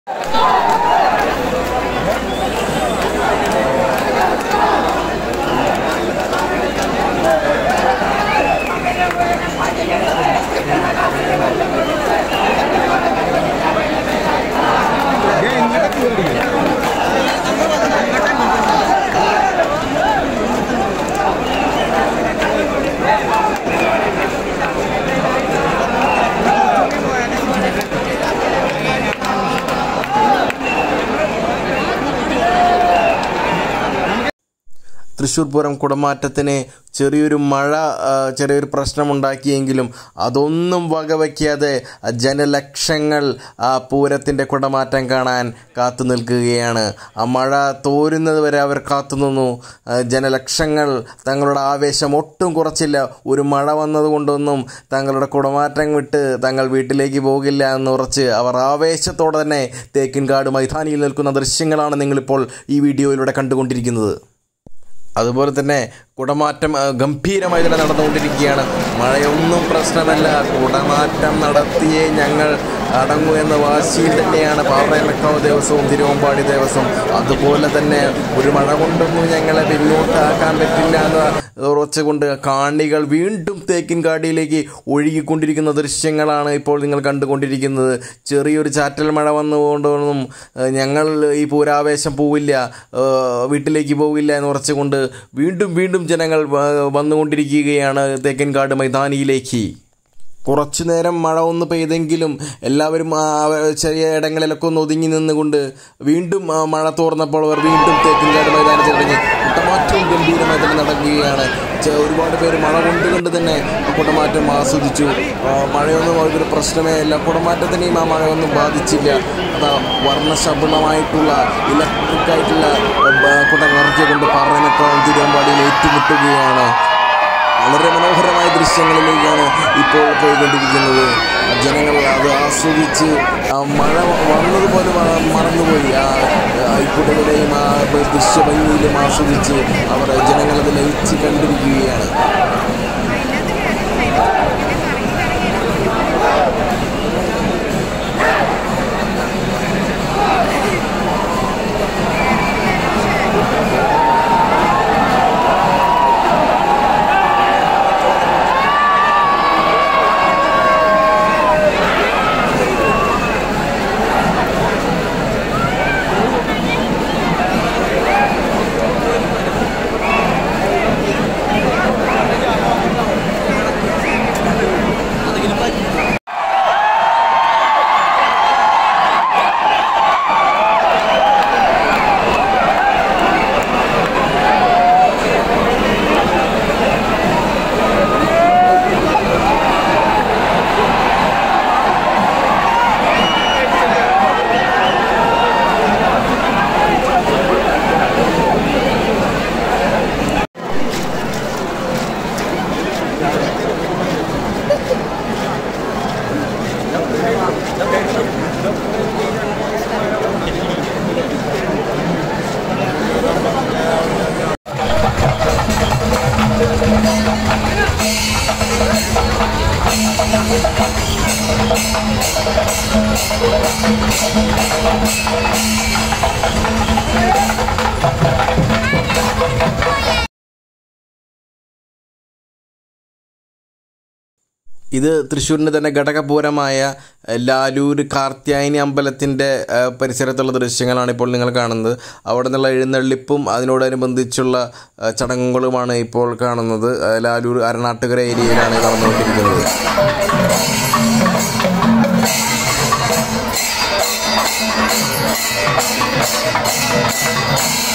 തൃശ്ശൂർ പൂരം കുടമാറ്റത്തിന് ചെറിയൊരു മഴ ആ, ചെറിയൊരു പ്രശ്നമുണ്ടാക്കിയെങ്കിലും അതൊന്നും വകവയ്ക്കാതെ ജനലക്ഷങ്ങൾ ആ പൂരത്തിൻ്റെ കുടമാറ്റം കാണാൻ കാത്തു നിൽക്കുകയാണ് ആ മഴ തോരുന്നത് വരെ അവർ കാത്തുനിന്നു ആ, ജനലക്ഷങ്ങൾ തങ്ങളുടെ ആവേശം ഒട്ടും കുറച്ചില്ല ഒരു മഴ വന്നതുകൊണ്ടൊന്നും തങ്ങളുടെ കുടമാറ്റം വിട്ട് തങ്ങൾ വീട്ടിലേക്ക് പോകില്ല എന്ന് ഉറച്ച് അവർ ആവേശത്തോടെ തന്നെ തേക്കിൻകാട് മൈതാനിയിൽ നിൽക്കുന്ന ദൃശ്യങ്ങളാണ് നിങ്ങളിപ്പോൾ ഈ വീഡിയോയിലൂടെ കണ്ടുകൊണ്ടിരിക്കുന്നത് അതുപോലെ തന്നെ കുടമാറ്റം ആ, ഗംഭീരമായി തന്നെ നടന്നുകൊണ്ടിരിക്കുകയാണ് മഴയൊന്നും പ്രശ്നമല്ല കുടമാറ്റം നടത്തിയേ ഞങ്ങൾ അടങ്ങൂ എന്ന വാശിയിൽ തന്നെയാണ് പാറയമക്കാവ് ദേവസ്വവും തിരുവമ്പാടി ദേവസ്വം അതുപോലെ തന്നെ ഒരു മഴ കൊണ്ടൊന്നും ഞങ്ങളെ പിന്നോട്ടാക്കാൻ പറ്റില്ല എന്ന് ഉറച്ചുകൊണ്ട് കാണികൾ വീണ്ടും തേക്കിൻകാടിയിലേക്ക് ഒഴുകിക്കൊണ്ടിരിക്കുന്ന ദൃശ്യങ്ങളാണ് ഇപ്പോൾ നിങ്ങൾ കണ്ടുകൊണ്ടിരിക്കുന്നത് ചെറിയൊരു ചാറ്റൽ മഴ വന്നുകൊണ്ടൊന്നും ഏഹ്, ഞങ്ങൾ ഈ പൂരാവേശം പോവില്ല ഏഹ്, വീട്ടിലേക്ക് പോവില്ല എന്ന് ഉറച്ചുകൊണ്ട് വീണ്ടും വീണ്ടും ജനങ്ങൾ ഏഹ്, വന്നുകൊണ്ടിരിക്കുകയാണ് തേക്കൻകാട് മൈതാനിയിലേക്ക് കുറച്ചു നേരം മഴ ഒന്ന് പെയ്തെങ്കിലും എല്ലാവരും ആ, ചെറിയ ഇടങ്ങളിലൊക്കെ ഒന്ന് ഒതുങ്ങി നിന്നുകൊണ്ട് വീണ്ടും ആ, മഴ തോർന്നപ്പോൾ അവർ വീണ്ടും തേക്കിൻകാട് മൈതാനത്തിലിറങ്ങി കുട്ടമാറ്റവും ഗംഭീരമായി തന്നെ നടക്കുകയാണ് ചെ- ഒരുപാട് പേര് മഴ കൊണ്ടുകൊണ്ട് തന്നെ കുടമാറ്റം ആസ്വദിച്ചു ആ, മഴയൊന്നും അവർക്കൊരു പ്രശ്നമേ ഇല്ല കുടമാറ്റത്തിനെയും ആ മഴയൊന്നും ബാധിച്ചില്ല അതാ വർണ്ണശബളമായിട്ടുള്ള ഇലക്ട്രിക് ആയിട്ടുള്ള കുട നിറച്ചുകൊണ്ട് പറഞ്ഞപ്പോൾ തിരുവമ്പാടിയിൽ ഏറ്റുമുട്ടുകയാണ് വളരെ മനോഹരമായ ദൃശ്യങ്ങളിലേക്കാണ് ഇപ്പോൾ പോയിക്കൊണ്ടിരിക്കുന്നത് ജനങ്ങൾ അത് ആസ്വദിച്ച് ആ മഴ വന്നതുപോലെ മ- മറന്നുപോയി ആ അയൽക്കൂട്ടങ്ങളുടെയും ആ ദൃശ്യഭംഗിയിലും ആസ്വദിച്ച് അവർ ജനങ്ങളത് ലയിച്ച് കണ്ടിരിക്കുകയാണ് ഇത് തൃശ്ശൂരിൻ്റെ തന്നെ ഘടകപൂരമായ എഹ്, ലാലൂർ കാർത്യായനി അമ്പലത്തിൻ്റെ ഏഹ്, പരിസരത്തുള്ള ദൃശ്യങ്ങളാണ് ഇപ്പോൾ നിങ്ങൾ കാണുന്നത് അവിടെ നിന്നുള്ള എഴുന്നള്ളിപ്പും അതിനോടനുബന്ധിച്ചുള്ള ഏഹ്, ചടങ്ങുകളുമാണ് ഇപ്പോൾ കാണുന്നത് ഏഹ്, ലാലൂർ അരണാട്ടുകര ഏരിയയിലാണ് നടന്നുകൊണ്ടിരിക്കുന്നത് Thank